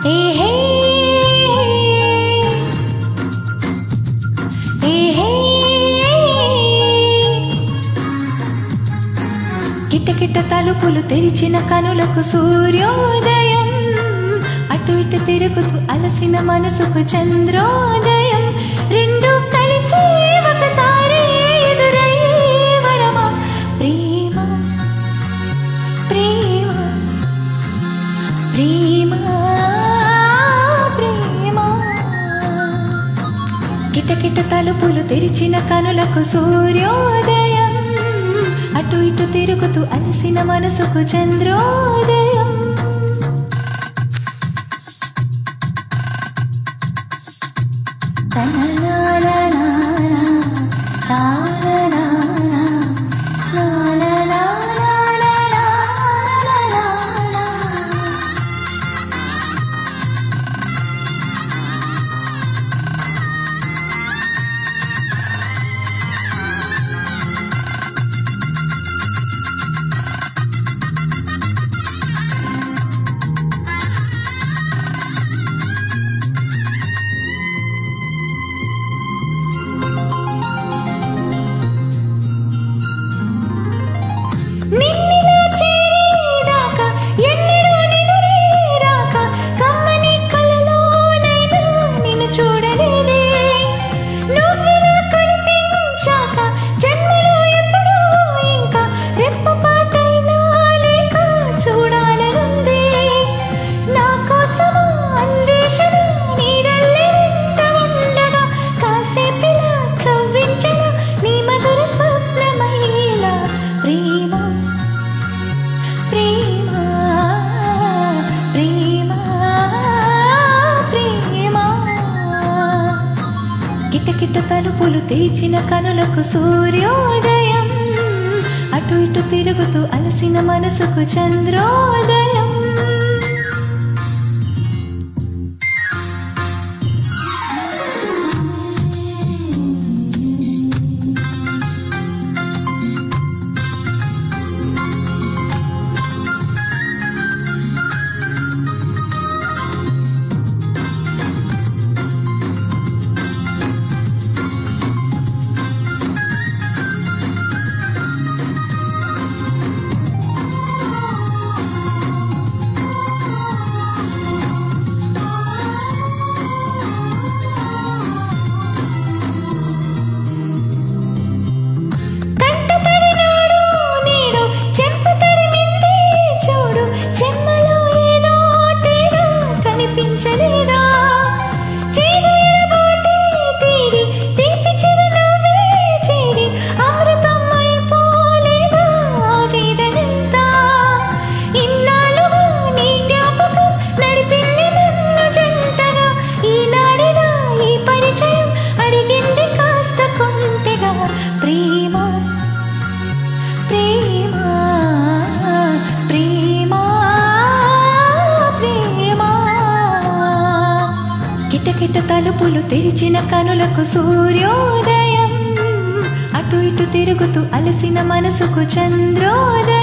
ఏహే ఏహే కిటకిట తలుపులు తెరిచిన కనులకు సూర్యోదయం అటు ఇటు తిరుగుతూ అలసిన మనసుకు చంద్రోదయం రెండు కలిసి ఒకసారి ఎదురయ్యే వరమా ప్రేమ ప్రేమ ప్రేమ ప్రేమ కిటకిట తలుపులు తెరిచిన కనులకు సూర్యోదయం అటు ఇటు తిరుగుతూ అలసిన మనసుకు చంద్రోదయం నిన్నిలా చేరేదాకా ఎన్నడూ నిదురేరాక కమ్మని కలలోనైనా నిన్ను చూడలేదే నువ్విలా కనిపించాక జన్మలో ఎప్పుడూ ఇంకా రెప్పపాటైనా లేక చూడాలనుంది నా కోసము అన్వేషణ నీడల్లే వెంట ఉండగా కాసేపిలా కవ్వించన నీ మధుర స్వప్నమైలా ప్రేమ ప్రేమ ప్రేమ ప్రేమ కిటకిట తలుపులు తెరిచిన కనులకు సూర్యోదయం అటు ఇటు తిరుగుతూ అలసిన మనసుకు చంద్రోదయం కంట తరినాడు నేడు చెంప తరిమింది చూడు చెమ్మలో ఏదో తేడా కనిపించలేదా చేదు ఎడబాటి తీరి తీపి చిరునవ్వే చేరి అమృతం అయిపోలేదా ఆ వేదనంతా ఇన్నాళ్ళుగా నీ జ్ఞాపకం నడిపింది నన్ను జంటగా ఈనాడిలా ఈ పరిచయం అడిగింది కాస్త కొంతగా ప్రేమ ప్రేమ ప్రేమ ప్రేమ కిటకిట తలుపులు తెరిచిన కనులకు సూర్యోదయం అటు ఇటు తిరుగుతూ అలసిన మనసుకు చంద్రోదయం